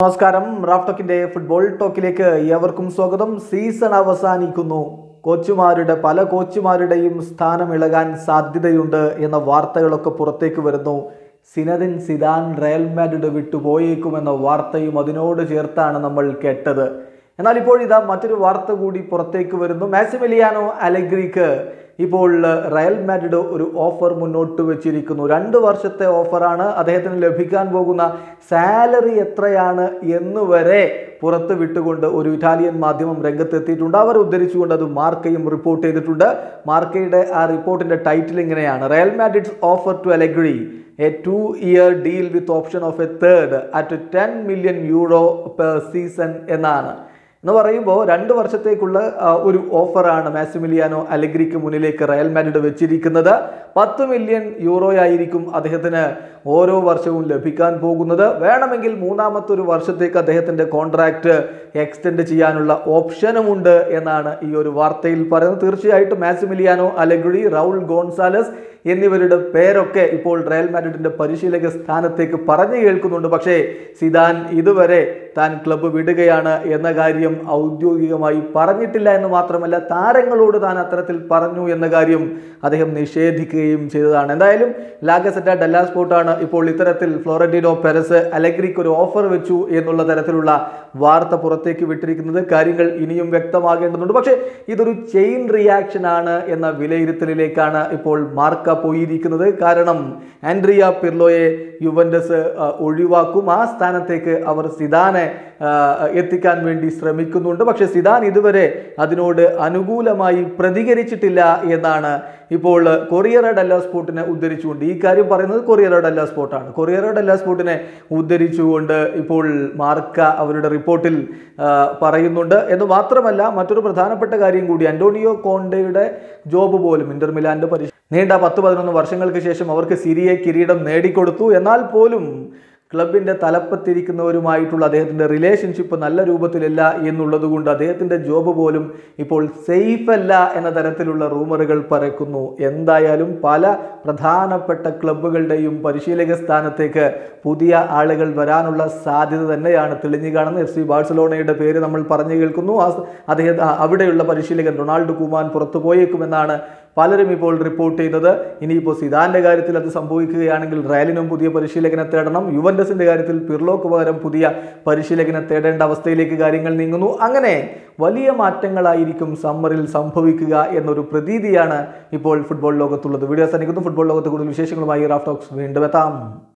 നമസ്കാരം Raf ടോക്കിന്റെ football ടോക്കിലേക്ക് ഏവർക്കും സ്വാഗതം സീസൺ അവസാനിക്കുന്നു കോച്ചുമാരുടെ പല കോച്ചുമാരുടെയും സ്ഥാനം ഇളകാൻ സാധ്യതയുണ്ട് എന്ന വാർത്തകളൊക്കെ പുറത്തേക്ക് വരുന്നു സിനദിൻ സിദാൻ റയൽ മാഡ്രിഡ് വിട്ടുപോയേക്കുമെന്ന വാർത്തയും അതിനോട് ചേർത്താണ് നമ്മൾ കേട്ടത് എന്നാൽ ഇപ്പോൾ ഇതാ മറ്റൊരു വാർത്ത കൂടി പുറത്തേക്ക് വരുന്നു മാസിമെലിയാനോ അലഗ്രിക്ക് ഇപ്പോൾ റയൽ മാഡ്രിഡ് ഒരു ഓഫർ മുന്നോട്ട് വെച്ചിരിക്കുന്നു രണ്ട് വർഷത്തെ ഓഫറാണ് അദ്ദേഹത്തിന് ലഭിക്കാൻ പോകുന്ന സാലറി എത്രയാണ് എന്ന് വരെ പുറത്ത് വിട്ടുകൊണ്ട് ഒരു ഇറ്റാലിയൻ മാധ്യമം രംഗത്തെത്തിയിട്ടുണ്ട് അവർ ഉദ്ധരിച്ചുകൊണ്ട് അത് മാർക്കയും റിപ്പോർട്ട് ചെയ്തിട്ടുണ്ട് മാർക്കയുടെ ആ റിപ്പോർട്ടിന്റെ ടൈറ്റിൽ ഇങ്ങനെയാണ് Real Madrid's offer to Allegri a two year deal with option of a third at ten million euro per season എന്നാണ് എന്ന് പറയുമ്പോൾ രണ്ട് വർഷത്തേക്കുള്ള ആ, ഒരു ഓഫറാണ് മാസിമിലിയാനോ അലഗ്രിക്ക് മുന്നിലേക്ക് റയൽ മാഡ്രിഡ് വെച്ചിരിക്കുന്നത് പത്ത് മില്യൺ യൂറോയായിരിക്കും അദ്ദേഹത്തിന് ഓരോ വർഷവും ലഭിക്കാൻ പോകുന്നത് വേണമെങ്കിൽ മൂന്നാമത്തെ ഒരു വർഷത്തേക്ക് അദ്ദേഹത്തിൻ്റെ കോൺട്രാക്റ്റ് എക്സ്റ്റെൻഡ് ചെയ്യാനുള്ള ഓപ്ഷനുമുണ്ട് എന്നാണ് ഈ ഒരു വാർത്തയിൽ പറയുന്നത് തീർച്ചയായിട്ടും മാസിമിലിയാനോ അലഗ്രി റൗൾ ഗോൺസാലസ് എന്നിവരുടെ പേരൊക്കെ ഇപ്പോൾ റയൽ മാഡ്രിഡിന്റെ പരിശീലക സ്ഥാനത്തേക്ക് പറഞ്ഞു കേൾക്കുന്നുണ്ട് പക്ഷേ സിദാൻ ഇതുവരെ താൻ ക്ലബ്ബ് വിടുകയാണ് എന്ന കാര്യം ഔദ്യോഗികമായി പറഞ്ഞിട്ടില്ല എന്ന് മാത്രമല്ല താരങ്ങളോട് താൻ അത്തരത്തിൽ പറഞ്ഞു എന്ന കാര്യം അദ്ദേഹം നിഷേധിക്കുകയും ചെയ്തതാണ് എന്തായാലും ലാഗസെറ്റ ഡെല്ലാ സ്പോർട്ടാണ് ഇപ്പോൾ ഇത്തരത്തിൽ ഫ്ലോറന്റിനോ പെരസ് അലഗ്രിക്ക് ഒരു ഓഫർ വെച്ചു എന്നുള്ള തരത്തിലുള്ള വാർത്ത പുറത്തേക്ക് വിട്ടിരിക്കുന്നത് കാര്യങ്ങൾ ഇനിയും വ്യക്തമാകേണ്ടതുണ്ട് പക്ഷേ ഇതൊരു ചെയിൻ റിയാക്ഷൻ ആണ് എന്ന വിലയിരുത്തലിലേക്കാണ് ഇപ്പോൾ മാർക്ക പോയിരിക്കുന്നത് കാരണം ആൻഡ്രിയ പിർലോയെ യുവൻഡസ് ആ, ഒഴിവാക്കും ആ സ്ഥാനത്തേക്ക് അവർ സിദാനെ ആ, എത്തിക്കാൻ വേണ്ടി ശ്രമിക്കുന്നുണ്ട് പക്ഷേ സിദാൻ ഇതുവരെ അതിനോട് അനുകൂലമായി പ്രതികരിച്ചിട്ടില്ല എന്നാണ് ഇപ്പോൾ കൊറിയറ ഡെല്ല സ്പോർട്ടിനെ ഉദ്ധരിച്ചുകൊണ്ട് ഈ കാര്യം പറയുന്നത് കൊറിയറ ഡെല്ല സ്പോർട്ടാണ് കൊറിയറ ഡെല്ല സ്പോർട്ടിനെ ഉദ്ധരിച്ചുകൊണ്ട് ഇപ്പോൾ മാർക്ക അവരുടെ റിപ്പോർട്ടിൽ ആ, പറയുന്നുണ്ട് എന്ന് മാത്രമല്ല മറ്റൊരു പ്രധാനപ്പെട്ട കാര്യം കൂടി അന്റോണിയോ കോണ്ടയുടെ ജോബ് പോലും ഇന്റർ മിലാന്റെ പരി നീണ്ട പത്ത് പതിനൊന്ന് വർഷങ്ങൾക്ക് ശേഷം അവർക്ക് സിരിയെ കിരീടം നേടിക്കൊടുത്തു എന്നാൽ പോലും ക്ലബിന്റെ തലപ്പത്തിരിക്കുന്നവരുമായിട്ടുള്ള അദ്ദേഹത്തിന്റെ റിലേഷൻഷിപ്പ് നല്ല രൂപത്തിലല്ല എന്നുള്ളത് കൊണ്ട് അദ്ദേഹത്തിന്റെ ജോബ് പോലും ഇപ്പോൾ സേഫ് അല്ല എന്ന തരത്തിലുള്ള റൂമറുകൾ പരക്കുന്നു എന്തായാലും പല പ്രധാനപ്പെട്ട ക്ലബ്ബുകളുടെയും പരിശീലക സ്ഥാനത്തേക്ക് പുതിയ ആളുകൾ വരാനുള്ള സാധ്യത തന്നെയാണ് തെളിഞ്ഞു കാണുന്നത് എഫ് സി ബാഴ്സലോണയുടെ പേര് നമ്മൾ പറഞ്ഞു കേൾക്കുന്നു ആ സ് അദ്ദേഹം ആ അവിടെയുള്ള പരിശീലകൻ റൊണാൾഡോ കുമാൻ പുറത്തു പോയേക്കുമെന്നാണ് പലരും ഇപ്പോൾ റിപ്പോർട്ട് ചെയ്യുന്നത് ഇനിയിപ്പോൾ സിദാന്റെ കാര്യത്തിൽ അത് സംഭവിക്കുകയാണെങ്കിൽ റയലിനും പുതിയ പരിശീലകനെ തേടണം യുവൻഡസിന്റെ കാര്യത്തിൽ പിർലോക്ക് പകരം പുതിയ പരിശീലകനെ തേടേണ്ട അവസ്ഥയിലേക്ക് കാര്യങ്ങൾ നീങ്ങുന്നു അങ്ങനെ വലിയ മാറ്റങ്ങളായിരിക്കും സമ്മറിൽ സംഭവിക്കുക എന്നൊരു പ്രതീതിയാണ് ഇപ്പോൾ ഫുട്ബോൾ ലോകത്തുള്ളത് വീഡിയോ അവസാനിക്കുന്നു ഫുട്ബോൾ ലോകത്ത് കൂടുതൽ വിശേഷങ്ങളുമായി റാഫ് ടോക്സ് വീണ്ടും എത്താം